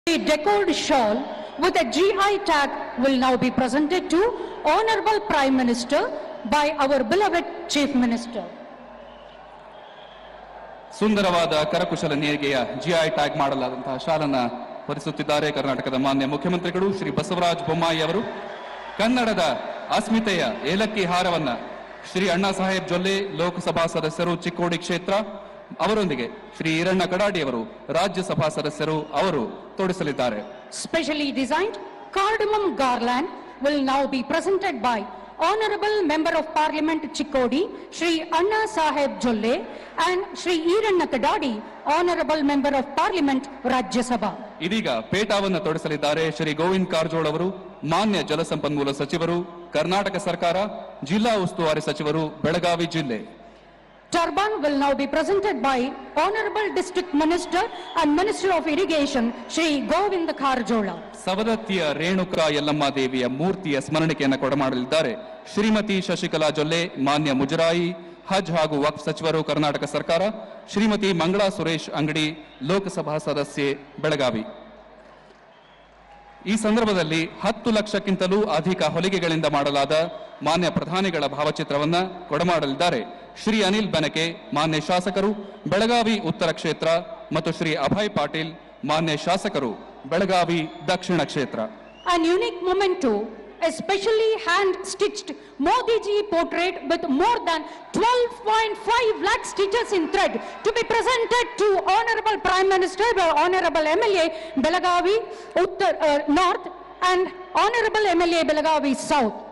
A decorated shawl with a GI tag will now be presented to Honorable Prime Minister by our beloved Chief Minister. ಸುಂದರವಾದ ಕರಕುಶಲ ನೇರಿಗೆಯ GI tag ಮಾಡಲಾದಂತಹ ಶಾಲನ್ನ ಹೊರಿಸುತ್ತಿದ್ದಾರೆ ಕರ್ನಾಟಕದ ಮಾನ್ಯ ಮುಖ್ಯಮಂತ್ರಿಗಳು ಶ್ರೀ ಬಸವರಾಜ ಬೊಮ್ಮಾಯಿ ಅವರು ಕನ್ನಡದ ಅಸ್ಮಿತೆಯ ಏಲಕ್ಕಿ ಹಾರವನ್ನ ಶ್ರೀ ಅಣ್ಣಾ ಸಾಹೇಬ್ ಜೊಲ್ಲೆ ಲೋಕಸಭಾ ಸದಸ್ಯರು ಚಿಕ್ಕೋಡಿ ಕ್ಷೇತ್ರ ಅವರೊಂದಿಗೆ ಶ್ರೀ ಈರಣ್ಣ ಕಡಾಡಿ ಅವರು ರಾಜ್ಯಸಭಾ ಸದಸ್ಯರು ಅವರು ತೊಡಿಸಲಿದ್ದಾರೆ Specially designed cardamom garland will now be presented by Honorable Member of Parliament Chikkodi, Shri Anna Saheb Jolle and Shri Iranna Kadadi, Honorable Member of Parliament Rajya Sabha. ಇದೀಗ ಪೇಟಾವನ್ನ ತೊಡಿಸಲಿದ್ದಾರೆ ಶ್ರೀ ಗೋವಿಂದ್ ಕಾರಜೋಳ್ ಅವರು ಮಾನ್ಯ ಜಲಸಂಪನ್ಮೂಲ ಸಚಿವರು ಕರ್ನಾಟಕ ಸರ್ಕಾರ ಜಿಲ್ಲಾ ಉಸ್ತುವಾರಿ ಸಚಿವರು ಬೆಳಗಾವಿ ಜಿಲ್ಲೆ Turban will now be presented by Honorable District Minister and Minister of Irrigation, Shri Govind Kharjola. ಸವದತ್ತಿಯ Renuka Yellamma ದೇವಿಯ ಮೂರ್ತಿಯ ಸ್ಮರಣಿಕೆಯನ್ನು ಕೊಡಮಾಡಲಿದ್ದಾರೆ ಶ್ರೀಮತಿ ಶಶಿಕಲಾ ಜೊಲ್ಲೆ ಮಾನ್ಯ ಮುಜರಾಯಿ ಹಜ್ ಹಾಗೂ ವಕ್ಫ್ ಸಚಿವರು ಕರ್ನಾಟಕ ಸರ್ಕಾರ ಶ್ರೀಮತಿ ಮಂಗಳಾ ಸುರೇಶ್ ಅಂಗಡಿ ಲೋಕಸಭಾ ಸದಸ್ಯೆ ಬೆಳಗಾವಿ ಈ ಸಂದರ್ಭದಲ್ಲಿ ಹತ್ತು ಲಕ್ಷಕ್ಕಿಂತಲೂ ಅಧಿಕ ಹೊಲಿಗೆಗಳಿಂದ ಮಾಡಲಾದ ಮಾನ್ಯ ಪ್ರಧಾನಿಗಳ ಭಾವಚಿತ್ರವನ್ನ ಕೊಡಮಾಡಲಿದ್ದಾರೆ ಶ್ರೀ ಅನಿಲ್ ಬೆನಕೆ ಮಾನ್ಯ ಶಾಸಕರು ಬೆಳಗಾವಿ ಉತ್ತರ ಕ್ಷೇತ್ರ ಮತ್ತು ಶ್ರೀ ಅಭಯ್ ಪಾಟೀಲ್ ಮಾನ್ಯ ಶಾಸಕರು ಬೆಳಗಾವಿ ದಕ್ಷಿಣ ಕ್ಷೇತ್ರ An unique memento, a specially hand-stitched Modi ji portrait with more than 12.5 lakh stitches in thread to be presented to Honorable Prime Minister by Honorable MLA Belagavi Uttar, uh, North and Honorable MLA Belagavi South.